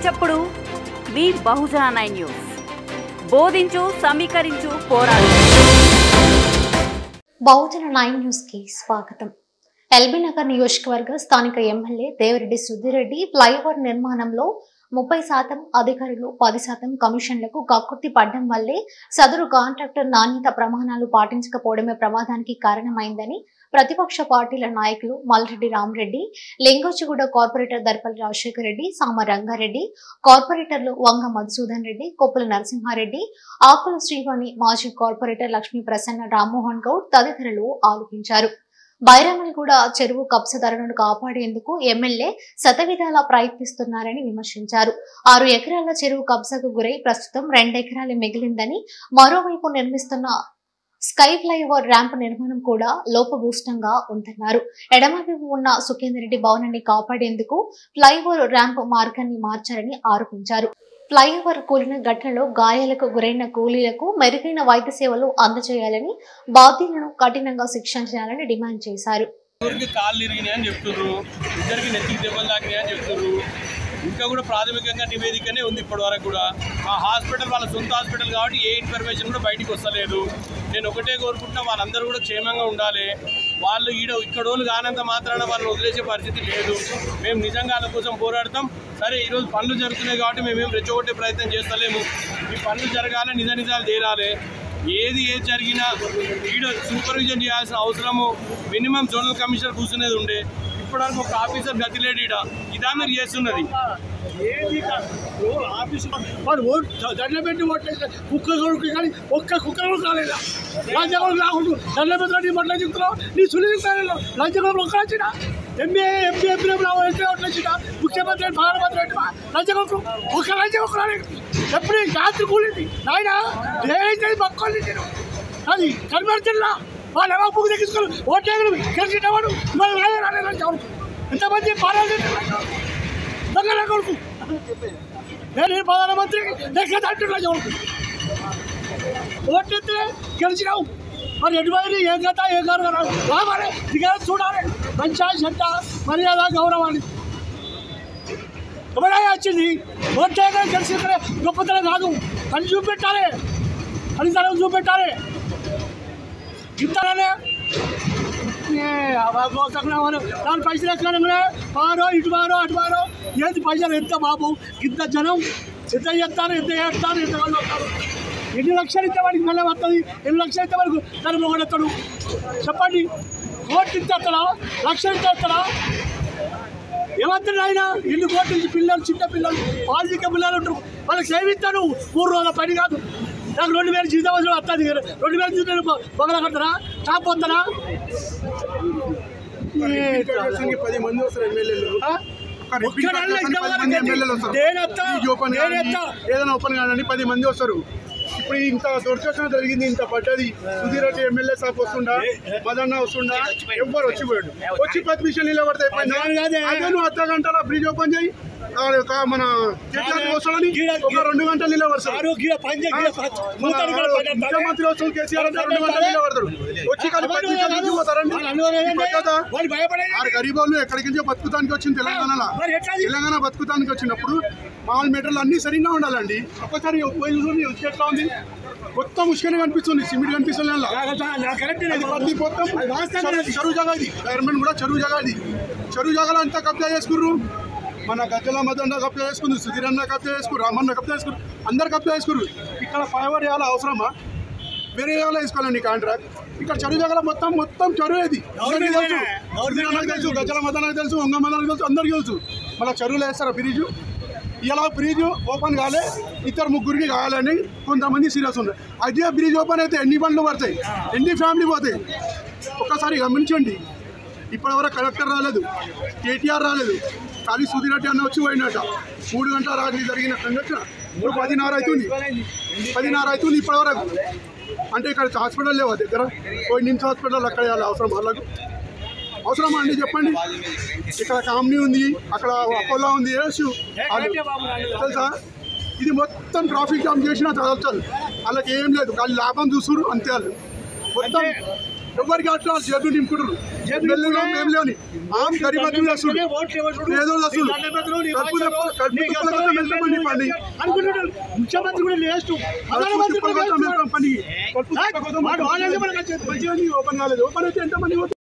చప్పుడు మీ బహుజన nine news బోధించు సమీకరించు పోరాడు బహుజన నైన్ న్యూస్ కి స్వాగతం ఎల్బీ నగర్ నియోజకవర్గ స్థానిక ఎమ్మెల్యే దేవిరెడ్డి సుధిరెడ్డి ఫ్లైఓవర్ నిర్మాణంలో ముప్పై శాతం అధికారులు పది శాతం కమిషన్లకు కక్కుర్తి పడ్డం వల్లే సదరు కాంట్రాక్టర్ నాణ్యత ప్రమాణాలు పాటించకపోవడమే ప్రమాదానికి కారణమైందని ప్రతిపక్ష పార్టీల నాయకులు మల్రెడ్డి రామరెడ్డి లింగోచిగూడ కార్పొరేటర్ దర్పల్లి రాజశేఖర రెడ్డి సామ రంగారెడ్డి కార్పొరేటర్లు వంగ మధుసూదన్ రెడ్డి కొప్పుల నరసింహారెడ్డి ఆకుల శ్రీవాణి మాజీ కార్పొరేటర్ లక్ష్మీ ప్రసన్న రామ్మోహన్ గౌడ్ తదితరులు ఆలోచించారు బైరమణిగూడ చెరువు కబ్జదారులను కాపాడేందుకు ఎమ్మెల్యే శతవిధాలా ప్రయత్నిస్తున్నారని విమర్శించారు ఆరు ఎకరాల చెరువు కబ్జాకు గురై ప్రస్తుతం రెండెకరాలు మిగిలిందని మరోవైపు నిర్మిస్తున్న స్కై ఫ్లైఓవర్ ర్యాంప్ నిర్మాణం కూడా లోపభూష్టంగా ఉందన్నారు ఎడమవైపు ఉన్న సుఖేందర్ రెడ్డి భవనాన్ని కాపాడేందుకు ఫ్లైఓవర్ ర్యాంప్ మార్గాన్ని మార్చారని ఆరోపించారు ఫ్లైఓవర్ కూలిన ఘటనలో గాయాలకు గురైన కూలీలకు మెరుగైన వైద్య సేవలు అందజేయాలని బాధ్యులను కఠినంగా శిక్షించాలని డిమాండ్ చేశారు ఇద్దరికి కాళ్ళు ఇరిగినాయి అని చెప్తున్నారు ఇద్దరికి నెత్తికి దెబ్బలు తాకినాయి అని చెప్తున్నారు ఇంకా కూడా ప్రాథమికంగా నివేదికనే ఉంది ఇప్పటి వరకు కూడా ఆ హాస్పిటల్ వాళ్ళ సొంత హాస్పిటల్ కాబట్టి ఏ ఇన్ఫర్మేషన్ కూడా బయటికి వస్తలేదు నేను ఒకటే కోరుకుంటున్నా వాళ్ళందరూ కూడా క్షేమంగా ఉండాలి వాళ్ళు ఈడ ఇక్కడ వాళ్ళు కానంత మాత్రాన వాళ్ళని వదిలేసే పరిస్థితి లేదు మేము నిజంగా వాళ్ళ కోసం పోరాడతాం సరే ఈరోజు పనులు జరుగుతున్నాయి కాబట్టి మేమేం రెచ్చగొట్టే ప్రయత్నం చేస్తలేము ఈ పనులు జరగాలి నిజ నిజాలు తేలాలి ఏది ఏది జరిగినా ఈడ సూపర్విజన్ చేయాల్సిన అవసరము మినిమం జోనల్ కమిషనర్ కూర్చునేది ఉండే ఇప్పటివరకు ఒక ఆఫీసర్ గతి లేడు ఈడ ఇదా మీరు చేస్తున్నది ఏది కాదు. ఓ ఆఫీసు వాడు ఓ దండ పెట్టి ఓట్లేసిన కుక్క కొడుకు కానీ ఒక్క కుక్క కూడా కాలేదా రాజ్యాంగం రాకుండా దండ పెట్టి నీ మొట్ల చెప్తున్నావు నీ సునీల్ స్థానంలో రాజ్యాంగం ఒక్క వచ్చిన ఎంఏ ఎంపీ ఎంపీ ఓట్లు వచ్చిన ముఖ్యమంత్రి ప్రధానమంత్రి అంటే రాజ్యాంగం ఒక్క రాజ్యాంగం ఒక్క రాలేదు ఎప్పుడు రాత్రి కూలింది నాయన ఏదైతే పక్కోళ్ళు నేను అది కనబడుతున్నా వాళ్ళు ఎవరు బుక్ తెచ్చుకోరు ఓట్లు గెలిచినవాడు ఇవాళ రాలే రాలే రాజ్యాంగం ఎంతమంది పారాలు దొంగల కొడుకు నేను ఈ ప్రధానమంత్రి దగ్గర అంటున్నా కొడుకు ఓట్లెత్తే గెలిచినావు మరి ఎటువైపు ఏ గత ఏ గారు రావాలి దిగా చూడాలి మంచిగా చెడ్డ మర్యాద గౌరవాన్ని ఎవరైనా వచ్చింది ఓట్లే గెలిచి గొప్పతనం కాదు అని చూపెట్టాలి పనితనం చూపెట్టాలి ఇంతనే దాని పైసలు ఎక్కడ పారో ఇటు పారో అటు పారో ఏంటి పైసలు ఎంత బాబు ఇంత జనం ఎంత చేస్తారు ఎంత చేస్తారు ఎంత వాళ్ళు వస్తారు ఎన్ని లక్షలు ఇస్తే వాడికి మళ్ళీ వస్తుంది ఎన్ని లక్షలు ఇస్తే వాడికి దాని మొగడెత్తాడు చెప్పండి కోట్లు ఇచ్చేస్తాడా లక్షలు ఇచ్చేస్తాడా ఏమంటారు ఆయన ఎన్ని కోట్లు ఇచ్చి పిల్లలు చిన్న పిల్లలు పాలిక పిల్లలు ఉంటారు వాళ్ళకి సేవిస్తాను మూడు రోజుల పని కాదు నాకు రెండు వేలు జీతం అవసరం వస్తుంది రెండు వేలు జీతం పొగల కడతారా టాప్ వస్తారా పది మంది వస్తారు ఎమ్మెల్యేలు ఆ? ఒక రిపీట్ ఒక్క నెలలో పది ఇష్టం మంది వాళ్ళకి ఎమ్మెల్యేలు వస్తారు నేనెత్తా, ఈ ఓపెన్ కానీ, నేనెత్తా. ఏదైనా ఓపెన్ కానీ పది మంది వస్తారు ఇప్పుడు ఇంత దుర్దర్శన జరిగింది ఇంత పడ్డది సుధీర్ రెడ్డి ఎమ్మెల్యే సాబ్ వస్తుండా మదన్న వస్తుండా ఎవ్వరు వచ్చి పోయాడు వచ్చి పది నిమిషాలు నిలబడితే అయిపోయిందా? అదే, అదే. అదే నువ్వు అర్ధ గంటల బ్రిడ్జ్ ఓపెన్ చేయి ఆ యొక్క మన చెట్లకి వస్తాడని ఒక రెండు గంటలు నిలబడతారు ఆరు గీడ పంచ గీడ పంచ. మన నూతన గీడ పంచ. ముఖ్యమంత్రి వస్తుంది కేసీఆర్ అంటే రెండు గంటలు నిలబడతారు వచ్చి కానీ పది నిమిషాలు నుంచి పోతారండి వాళ్ళు అనుకోలేదండి. ఈ పద్ధతా? వాళ్ళు భయపడేది. ఆరు గరీబ్ వాళ్ళు ఎక్కడికి నుంచో బతుకుతానికి వచ్చింది తెలంగాణలో మరి ఎట్లా అది? తెలంగాణ బతుకుతానికి వచ్చినప్పుడు మామూలు మెటీరియల్ అన్ని సరిగ్గా ఉండాలండి ఒక్కసారి పోయి చూడండి వచ్చి ఎట్లా ఉంది మొత్తం ఉష్కనే కనిపిస్తుంది సిమెంట్ కనిపిస్తుంది అలా. నా కరెక్ట్ అది ప్రతి మొత్తం అది వాస్తవం చెరువు- చెరువు జాగా ఇది గవర్నమెంట్ కూడా చెరువు జాగా ఇది చెరువు జాగాలో అంతా కబ్జా చేసుకుర్రు మన గజ్జల మదన్న కబ్జా చేసుకుంది సుధీర్ అన్న కబ్జా చేసుకురు రామన్న కబ్జా చేసుకురు అందరు కబ్జా చేసుకురు ఇక్కడ ఫైవర్ వేయాలి అవసరమా వేరే వేయాలి వేసుకోవాలండి కాంట్రాక్ట్ ఇక్కడ చెరువు జాగాలో మొత్తం మొత్తం చెరువు ఇది అందరికీ తెలుసు సుధీర్ అన్నకు తెలుసు గజ్జల మదన్నకు తెలుసు వంగ మదన్నకు తెలుసు అందరికీ తెలుసు మళ్ళీ చెరువులో వేస్తారా బ్రిడ్జ్ ఇలా బ్రిడ్జ్ ఓపెన్ కాలే ఇద్దరు ముగ్గురికి కావాలని కొంతమంది సీరియస్ ఉన్నారు అదే బ్రిడ్జ్ ఓపెన్ అయితే ఎన్ని బండ్లు పడతాయి ఎన్ని ఫ్యామిలీ పోతాయి ఒక్కసారి గమనించండి ఇప్పటివరకు కలెక్టర్ రాలేదు కేటీఆర్ రాలేదు ఖాళీ సుధీరెడ్డి అన్న వచ్చి పోయినట మూడు గంటల రాత్రి జరిగిన సంఘటన ఇప్పుడు పదిన్నర అవుతుంది పదిన్నర అవుతుంది ఇప్పటివరకు అంటే ఇక్కడ హాస్పిటల్ లేవా దగ్గర పోయి నిమ్స్ హాస్పిటల్ అక్కడ వేయాలి అవసరం వాళ్ళకు అవసరమా అండి చెప్పండి ఇక్కడ కామ్నీ ఉంది అక్కడ అపోలో ఉంది ఏసు తెలుసా ఇది మొత్తం ట్రాఫిక్ జామ్ చేసినా చదవచ్చు వాళ్ళకి ఏం లేదు వాళ్ళు లాభం చూసురు అంతే వాళ్ళు మొత్తం ఎవరికి అట్లా జేబులు నింపుకుంటారు జేబులు మేము లేని ఆమె గరీబ్ అతను చేస్తుండ్రు. ఏదో చేస్తుండ్రు. కడుపు తప్ప- కడుపు తప్ప కోసం వెళ్తాం పని పని అనుకుంటున్నాడు ముఖ్యమంత్రి కూడా లేస్ట్ కడుపు ప్రధానమంత్రి తప్ప కూడా కోసం లేస్ట్. వెళ్తాం పని కడుపు తప్ప కోసం వాడు వాళ్ళంటే మనకు వచ్చేది. మంచిగా ఓపెన్ కాలేదు ఓపెన్ అయితే ఎంత మంది